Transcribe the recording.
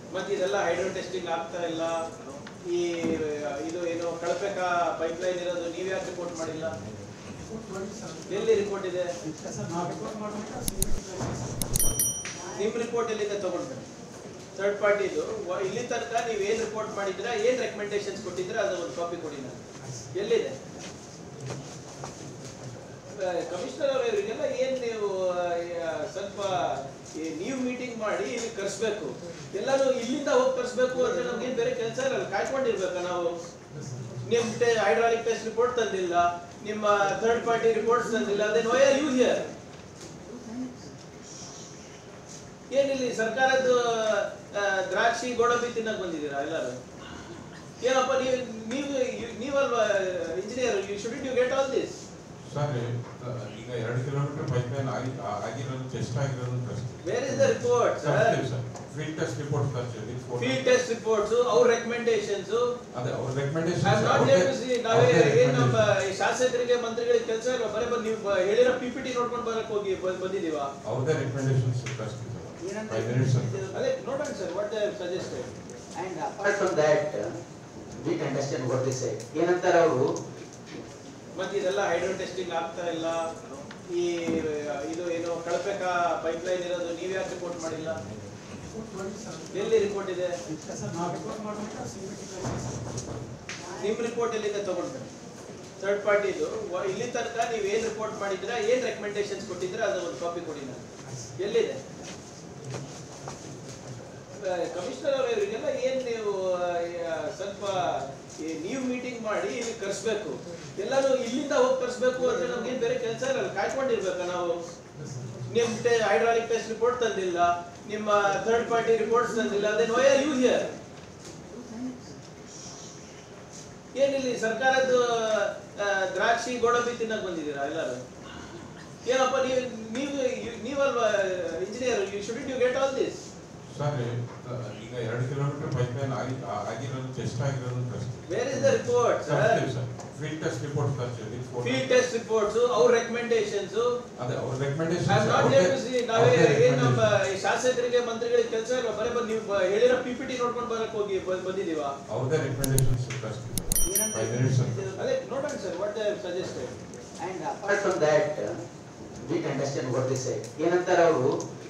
ಮತ್ತೆ ಇದೆಲ್ಲ hydro testing ಆಗ್ತಾ ಇಲ್ಲ ಈ ಇದು ಏನು ಕಳಪೆ ಪೈಪ್ಲೈನ್ ಇರೋದು ನೀವ್ ಯಾಕೆ ರಿಪೋರ್ಟ್ ಮಾಡಿಲ್ಲ ಎಲ್ಲಿ ರಿಪೋರ್ಟ್ ಇದೆ ನಿಮ್ ರಿಪೋರ್ಟ್ ಎಲ್ಲಿದೆ ತಗೊಂಡ್ಬನ್ನಿ ಥರ್ಡ್ ಪಾರ್ಟಿದು ಇಲ್ಲಿ ತನಕ ನೀವು ಏನ್ ರಿಪೋರ್ಟ್ ಮಾಡಿದ್ರ ಏನ್ ರೆಕಮೆಂಡೇಶನ್ಸ್ ಕೊಟ್ಟಿದ್ರ ಅದು ಒಂದು ಕಾಪಿ ಕೊಡಿ ನಾನು ಎಲ್ಲಿದೆ ಕಮಿಷನರ್ ಅವರು ಇವರಿಗೆಲ್ಲ ಏನ್ ನೀವು ಆ, ಸ್ವಲ್ಪ ಈ ನೀವು ಮೀಟಿಂಗ್ ಮಾಡಿ ಇಲ್ಲಿ ಕರ್ಸ್ಬೇಕು ಎಲ್ಲಾನು ಇಲ್ಲಿಂದ ಹೋಗಿ ಕರ್ಸ್ಬೇಕು ಅಂದ್ರೆ ನಮ್ಗೇನ್ ಬೇರೆ ಕೆಲಸ ಇರಲ್ಲ ಕಾಯ್ಕೊಂಡಿರ್ಬೇಕ ನಾವು ನಿಮ್ ಹೈಡ್ರಾಲಿಕ್ ಟೆಸ್ಟ್ ರಿಪೋರ್ಟ್ ತಂದಿಲ್ಲ ನಿಮ್ಮ ಥರ್ಡ್ ಪಾರ್ಟಿ ರಿಪೋರ್ಟ್ಸ್ ತಂದಿಲ್ಲ then why are you here ಏನಿಲ್ಲಿ ಸರ್ಕಾರದ ಆ, ದ್ರಾಕ್ಷಿ ಗೋಡಂಬಿ ತಿನ್ನಕ್ ಬಂದಿದ್ದೀರಾ ಎಲ್ಲರೂ ಏನಪ್ಪ ನೀವು ನೀವು ನೀವಲ್ವಾ engineer you should you get all this sir ಈಗ ಎರಡು ಕಿಲೋಮೀಟರ್ ಪೈಪ್ ಲೈನ್ ಆಗಿ ಆಗಿರೋದು ಟೆಸ್ಟ್ ಆಗಿರೋದು test where is the report sir sir field test report ತರ್ತೀವಿ ಫೀಲ್ಡ್ ಟೆಸ್ಟ್ ರಿಪೋರ್ಟ್ಸ್ ಅವ್ರ ರೆಕಮೆಂಡೇಶನ್ಸ್ ಅದೇ ಅವ್ರ I recommendation am not able to see ನಾವೇ ಏನ್ ನಮ್ಮ ಈ ಶಾಸಕರಿಗೆ ಮಂತ್ರಿಗಳಿಗೆ ಕೆಲಸ ಇಲ್ಲ ಬರೇ ಬಂದು ನೀವು ಬ- ಹೇಳಿರೋ ಪಿಪಿಟಿ ನೋಡ್ಕೊಂಡು ಬರಕ್ ಹೋಗಿ ಬ- ಬಂದಿದೀವಾ ಅವ್ರದೇ ರೆಕಮೆಂಡೇಶನ್ಸ್ ಟೆಸ್ಟ್ ಫೈವ್ ಮಿನಿಟ್ಸ್ ಅದೇ ನೋಡೋಣ sir what they suggested And apart from that, uh, we can understand what they say. ಏನಂತಾರೆ ಅವರು ಮತ್ತೆ ಇದೆಲ್ಲ ಹೈಡ್ರೋ ಟೆಸ್ಟಿಂಗ್ ಆಗ್ತಾ ಇಲ್ಲ ಈ ಇದು ಏನು ಕಳಪೆ ಪೈಪ್ಲೈನ್ ಇರೋದು ನೀವ್ ಯಾಕೆ ರಿಪೋರ್ಟ್ ಮಾಡಿಲ್ಲ ಎಲ್ಲಿ ರಿಪೋರ್ಟ್ ಇದೆ ನಿಮ್ ರಿಪೋರ್ಟ್ ಎಲ್ಲಿದೆ ತಗೊಂಡ್ಬನ್ನಿ ಥರ್ಡ್ ಪಾರ್ಟಿದು ಇಲ್ಲಿ ತನಕ ನೀವು ಏನ್ ರಿಪೋರ್ಟ್ ಮಾಡಿದ್ರ ಏನ್ ರೆಕಮೆಂಡೇಶನ್ಸ್ ಕೊಟ್ಟಿದ್ರ ಅದು ಒಂದು ಕಾಪಿ ಕೊಡಿ ನಾನು ಎಲ್ಲಿದೆ ಕಮಿಷನರ್ ಅವರು ಇವರಿಗೆಲ್ಲ ಏನ್ ನೀವು ಆ, ಸ್ವಲ್ಪ ಈ ನೀವು ಮೀಟಿಂಗ್ ಮಾಡಿ ಇಲ್ಲಿ ಕರ್ಸ್ಬೇಕು ಎಲ್ಲಾನು ಇಲ್ಲಿಂದ ಹೋಗಿ ಕರ್ಸ್ಬೇಕು ಅಂದ್ರೆ ನಮ್ಗೇನ್ ಬೇರೆ ಕೆಲಸ ಇರಲ್ಲ ಕಾಯ್ಕೊಂಡಿರ್ಬೇಕ ನಾವು ನಿಮ್ ಹೈಡ್ರಾಲಿಕ್ ಟೆಸ್ಟ್ ರಿಪೋರ್ಟ್ ತಂದಿಲ್ಲ ನಿಮ್ಮ ಥರ್ಡ್ ಪಾರ್ಟಿ ರಿಪೋರ್ಟ್ಸ್ ತಂದಿಲ್ಲ then why are you here ಏನಿಲ್ಲಿ ಸರ್ಕಾರದ ಆ, ದ್ರಾಕ್ಷಿ ಗೋಡಂಬಿ ತಿನ್ನಕ್ ಬಂದಿದ್ದೀರಾ ಎಲ್ಲರೂ ಏನಪ್ಪ ನೀವು ನೀವು ನೀವಲ್ವಾ engineer you should you get all this sir ಈಗ ಎರಡು ಕಿಲೋಮೀಟರ್ ಪೈಪ್ ಲೈನ್ ಆಗಿ ಆಗಿರೋದು ಟೆಸ್ಟ್ ಆಗಿರೋದು test where is the report sir sir field test report ತರ್ತೀವಿ ಫೀಲ್ಡ್ ಟೆಸ್ಟ್ ರಿಪೋರ್ಟ್ಸ್ ಅವ್ರ ರೆಕಮೆಂಡೇಶನ್ಸ್ ಅದೇ ಅವ್ರ I recommendation am not able to see ನಾವೇ ಏನ್ ನಮ್ಮ ಈ ಶಾಸಕರಿಗೆ ಮಂತ್ರಿಗಳಿಗೆ ಕೆಲಸ ಇಲ್ಲ ಬರೇ ಬಂದು ನೀವು ಬ- ಹೇಳಿರೋ ಪಿಪಿಟಿ ನೋಡ್ಕೊಂಡು ಬರಕ್ ಹೋಗಿ ಬ- ಬಂದಿದೀವಾ ಅವ್ರದೇ ರೆಕಮೆಂಡೇಶನ್ಸ್ ಟೆಸ್ಟ್ ಫೈವ್ ಮಿನಿಟ್ಸ್ ಅದೇ ನೋಡೋಣ sir what they suggested And apart from that, uh, we can understand what they say. ಏನಂತಾರೆ ಅವರು